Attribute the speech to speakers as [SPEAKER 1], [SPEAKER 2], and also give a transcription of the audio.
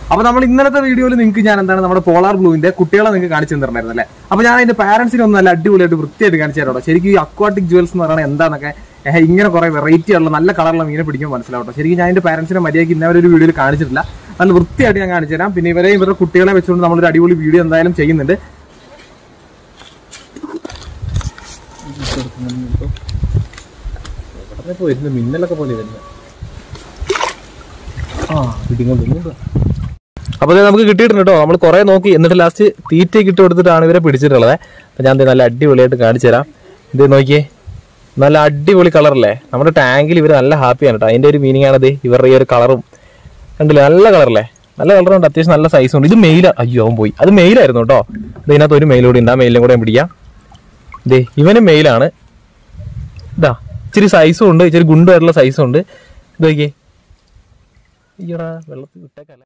[SPEAKER 1] അപ്പൊ നമ്മൾ ഇന്നലത്തെ വീഡിയോയിൽ നിങ്ങൾക്ക് ഞാൻ എന്താണ് നമ്മുടെ പോളാർ ബ്ലൂവിന്റെ കുട്ടികളെ നിങ്ങൾക്ക് കാണിച്ചു തന്നിട്ടുണ്ടായിരുന്നു അല്ലേ അപ്പൊ ഞാൻ അതിന്റെ പാരന്റ്സിനെ ഒന്ന് നല്ല അടിപൊളിയായിട്ട് വൃത്തിയായിട്ട് കാണിച്ചു തരാം കേട്ടോ ശരിക്കും ഈ അക്വാട്ടിക് ജുവൽസ് എന്ന് പറയുന്നത് എന്താണെന്നൊക്കെ ഏഹ്, ഇങ്ങനെ കുറെ വെറൈറ്റി ഉള്ള നല്ല കളറുള്ള മീനെ പിടിക്കാൻ മനസ്സിലാവട്ടോ ശരിക്കും ഞാൻ അതിന്റെ പാരന്റ്സിനെ മര്യാദയ്ക്ക് ഇന്നവരെ ഒരു വീഡിയോയിൽ കാണിച്ചിട്ടില്ല നല്ല വൃത്തിയായിട്ട് ഞാൻ കാണിച്ചു തരാം പിന്നെ ഇവരെ ഇവരുടെ കുട്ടികളെ വെച്ചുകൊണ്ട് നമ്മളൊരു അടിപൊളി വീഡിയോ എന്തായാലും ചെയ്യുന്നുണ്ട് വരുന്നത് മിന്നലൊക്കെ പോലെ വരുന്നത് ആ പിടിങ്ങോട്ട് അപ്പൊ ഇത് നമുക്ക് കിട്ടിയിട്ടുണ്ട് കേട്ടോ നമ്മൾ കുറെ നോക്കി എന്നിട്ട് ലാസ്റ്റ് തീറ്റയൊക്കെ ഇട്ട് കൊടുത്തിട്ടാണ് ഇവരെ പിടിച്ചിട്ടുള്ളത് അപ്പൊ ഞാൻ ദേ നല്ല അടിപൊളിയായിട്ട് കാണിച്ചു തരാം ഇത് നോക്കിയേ നല്ല അടിപൊളി കളറല്ലേ നമ്മുടെ ടാങ്കിൽ ഇവർ നല്ല ഹാപ്പിയാണ് കേട്ടോ അതിന്റെ ഒരു മീനിങ് ആണത് ഇവരുടെ ഈ ഒരു കളറും കണ്ടില്ലേ നല്ല കളറല്ലേ നല്ല കളറുണ്ട് അത്യാവശ്യം നല്ല സൈസും ഉണ്ട് ഇത് മെയിലാ അയ്യോ അവൻ പോയി അത് മെയിലായിരുന്നു കേട്ടോ ഇത് ഇതിനകത്ത് ഒരു മെയിൽ കൂടി ഉണ്ട് ആ മെയിലും കൂടെ ഞാൻ പിടിക്കാം ദേ ഇവനും മെയിലാണ് ഇതാ ഇച്ചിരി സൈസും ഉണ്ട് ഇച്ചിരി ഗുണ്ടായിട്ടുള്ള സൈസും ഉണ്ട് ഇത് നോക്കിയേ അയ്യോടാ വെള്ളത്തിൽ വിട്ടേക്കല്ലേ